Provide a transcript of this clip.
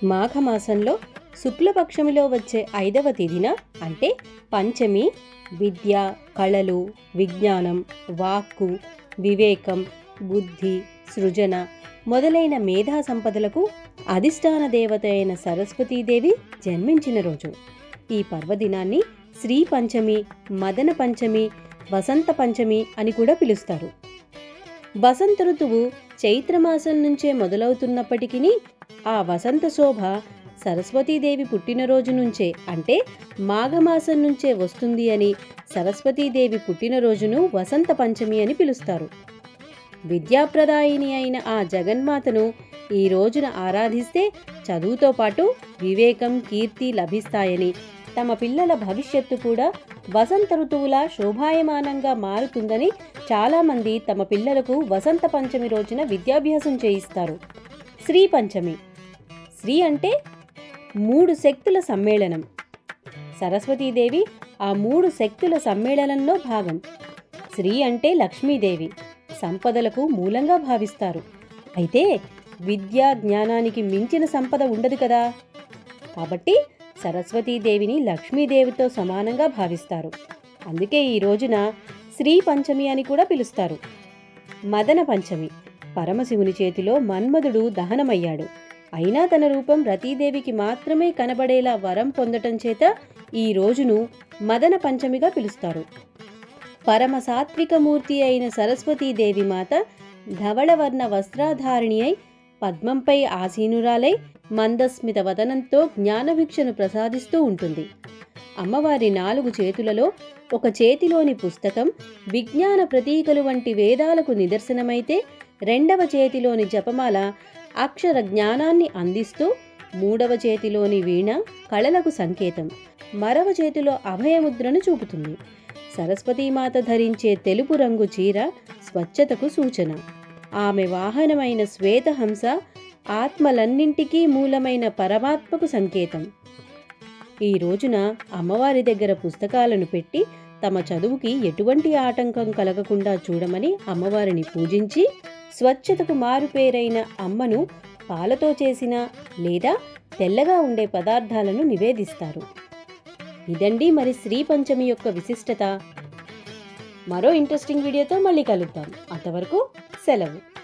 మాఘమాసంలో శుక్లపక్షమిలో వచ్చే ఐదవ తిథిన అంటే పంచమి విద్య కళలు విజ్ఞానం వాక్కు వివేకం బుద్ధి సృజన మొదలైన మేధా సంపదలకు అధిష్టాన దేవత అయిన సరస్వతీదేవి జన్మించిన రోజు ఈ పర్వదినాన్ని శ్రీ పంచమి మదన పంచమి వసంత పంచమి అని కూడా పిలుస్తారు వసంత ఋతువు చైత్రమాసం నుంచే మొదలవుతున్నప్పటికీ ఆ వసంత శోభ సరస్వతీదేవి పుట్టినరోజు నుంచే అంటే మాఘమాసం నుంచే వస్తుంది అని సరస్వతీదేవి పుట్టినరోజును వసంత పంచమి అని పిలుస్తారు విద్యాప్రదాయిని అయిన ఆ జగన్మాతను ఈ రోజున ఆరాధిస్తే చదువుతో పాటు వివేకం కీర్తి లభిస్తాయని తమ పిల్లల భవిష్యత్తు కూడా వసంత ఋతువులా శోభాయమానంగా మారుతుందని చాలామంది తమ పిల్లలకు వసంత పంచమి రోజున విద్యాభ్యాసం చేయిస్తారు శ్రీ పంచమి శ్రీ అంటే మూడు శక్తుల సమ్మేళనం సరస్వతీదేవి ఆ మూడు శక్తుల సమ్మేళనంలో భాగం శ్రీ అంటే లక్ష్మీదేవి సంపదలకు మూలంగా భావిస్తారు అయితే విద్య జ్ఞానానికి మించిన సంపద ఉండదు కదా కాబట్టి సరస్వతీదేవిని లక్ష్మీదేవితో సమానంగా భావిస్తారు అందుకే ఈ రోజున శ్రీ పంచమి అని కూడా పిలుస్తారు మదన పంచమి పరమశివుని చేతిలో మన్మధుడు దహనమయ్యాడు అయినా తన రూపం రతీదేవికి మాత్రమే కనబడేలా వరం పొందటం చేత ఈ రోజును మదన పంచమిగా పిలుస్తారు పరమ సాత్వికమూర్తి అయిన సరస్వతీదేవి మాత ధవళవర్ణ వస్త్రాధారిణి అయి పద్మంపై ఆసీనురాలై మందస్మిత వదనంతో జ్ఞానభిక్షను ప్రసాదిస్తూ ఉంటుంది అమ్మవారి నాలుగు చేతులలో ఒక చేతిలోని పుస్తకం విజ్ఞాన ప్రతీకలు వంటి వేదాలకు నిదర్శనమైతే రెండవ చేతిలోని జపమాల అక్షర జ్ఞానాన్ని అందిస్తూ మూడవ చేతిలోని వీణ కళలకు సంకేతం మరవ చేతిలో అభయముద్రను చూపుతుంది సరస్వతీమాత ధరించే తెలుపు రంగు చీర స్వచ్ఛతకు సూచన ఆమె వాహనమైన శ్వేతహంస ఆత్మలన్నింటికీ మూలమైన పరమాత్మకు సంకేతం ఈ రోజున అమ్మవారి దగ్గర పుస్తకాలను పెట్టి తమ చదువుకి ఎటువంటి ఆటంకం కలగకుండా చూడమని అమ్మవారిని పూజించి స్వచ్ఛతకు మారుపేరైన అమ్మను పాలతో చేసిన లేదా తెల్లగా ఉండే పదార్థాలను నివేదిస్తారు ఇదండి మరి శ్రీ పంచమి యొక్క విశిష్టత మరో ఇంట్రెస్టింగ్ వీడియోతో మళ్ళీ కలుద్దాం అంతవరకు సెలవు